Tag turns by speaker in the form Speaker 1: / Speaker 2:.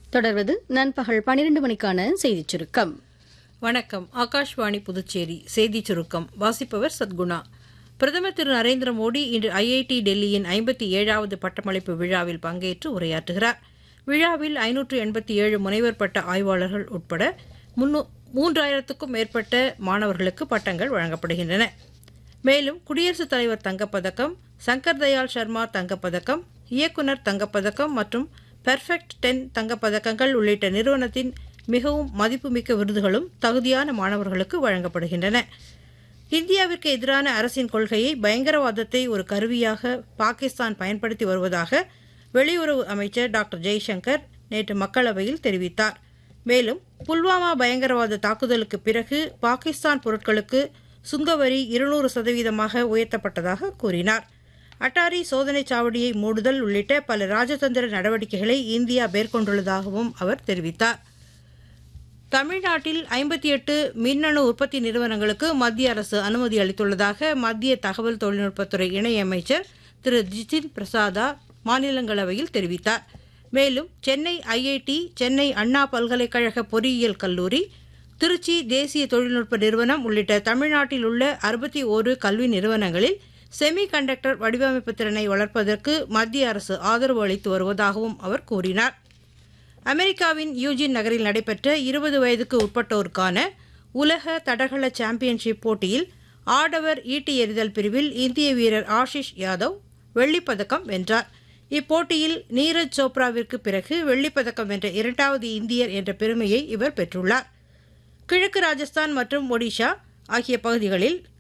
Speaker 1: தொடர்வது நண்பகல் பனிரெண்டு மணிக்கான செய்திச் சுருக்கம்
Speaker 2: வணக்கம் ஆகாஷ்வாணி புதுச்சேரி செய்திச் சுருக்கம் வாசிப்பவர் சத்குணா பிரதமர் திரு நரேந்திர மோடி இன்று ஐஐடி டெல்லியின் ஐம்பத்தி ஏழாவது பட்டமளிப்பு விழாவில் பங்கேற்று உரையாற்றுகிறார் விழாவில் ஐநூற்று எண்பத்தி ஏழு முனைவர் பட்ட ஆய்வாளர்கள் உட்பட முன்னூ மூன்றாயிரத்துக்கும் மேற்பட்ட மாணவர்களுக்கு பட்டங்கள் வழங்கப்படுகின்றன மேலும் குடியரசுத் தலைவர் தங்கப்பதக்கம் சங்கர் தயாள் சர்மா தங்கப்பதக்கம் இயக்குனர் தங்கப்பதக்கம் மற்றும் பெர்ஃபெக்ட் டென் தங்கப்பதக்கங்கள் உள்ளிட்ட நிறுவனத்தின் மிகவும் மதிப்புமிக்க விருதுகளும் தகுதியான மாணவர்களுக்கு வழங்கப்படுகின்றன இந்தியாவிற்கு எதிரான அரசின் கொள்கையை பயங்கரவாதத்தை ஒரு கருவியாக பாகிஸ்தான் பயன்படுத்தி வருவதாக வெளியுறவு அமைச்சர் டாக்டர் ஜெய்சங்கர் நேற்று மக்களவையில் தெரிவித்தார் மேலும் புல்வாமா பயங்கரவாத தாக்குதலுக்கு பிறகு பாகிஸ்தான் பொருட்களுக்கு சுங்கவரி இருநூறு சதவீதமாக உயர்த்தப்பட்டதாக கூறினார் அட்டாரி சோதனைச் சாவடியை மூடுதல் உள்ளிட்ட பல ராஜதந்திர நடவடிக்கைகளை இந்தியா மேற்கொண்டுள்ளதாகவும் அவர் தெரிவித்தார் தமிழ்நாட்டில் ஐம்பத்தி எட்டு மின்னணு உற்பத்தி நிறுவனங்களுக்கு மத்திய அரசு அனுமதி அளித்துள்ளதாக மத்திய தகவல் தொழில்நுட்பத்துறை இணையமைச்சர் திரு ஜிதின் பிரசாதா மாநிலங்களவையில் தெரிவித்தார் மேலும் சென்னை ஐஐடி சென்னை அண்ணா பல்கலைக்கழக பொறியியல் கல்லூரி திருச்சி தேசிய தொழில்நுட்ப நிறுவனம் உள்ளிட்ட தமிழ்நாட்டில் உள்ள அறுபத்தி ஓரு கல்வி நிறுவனங்களில் செமி கண்டக்டர் வடிவமைப்பு திறனை வளர்ப்பதற்கு மத்திய அரசு ஆதரவு அளித்து வருவதாகவும் அவர் கூறினார் அமெரிக்காவின் யூஜின் நகரில் நடைபெற்ற இருபது வயதுக்கு உட்பட்டோருக்கான உலக தடகள சாம்பியன்ஷிப் போட்டியில் ஆடவர் ஈட்டி எறிதல் பிரிவில் இந்திய வீரர் ஆஷிஷ் யாதவ் வெள்ளிப்பதக்கம் வென்றார் இப்போட்டியில் நீரஜ் சோப்ராவிற்கு பிறகு வெள்ளிப்பதக்கம் வென்ற இரண்டாவது இந்தியர் என்ற பெருமையை இவர் பெற்றுள்ளார் கிழக்கு ராஜஸ்தான் மற்றும் ஒடிஷா ஆகிய பகுதிகளில்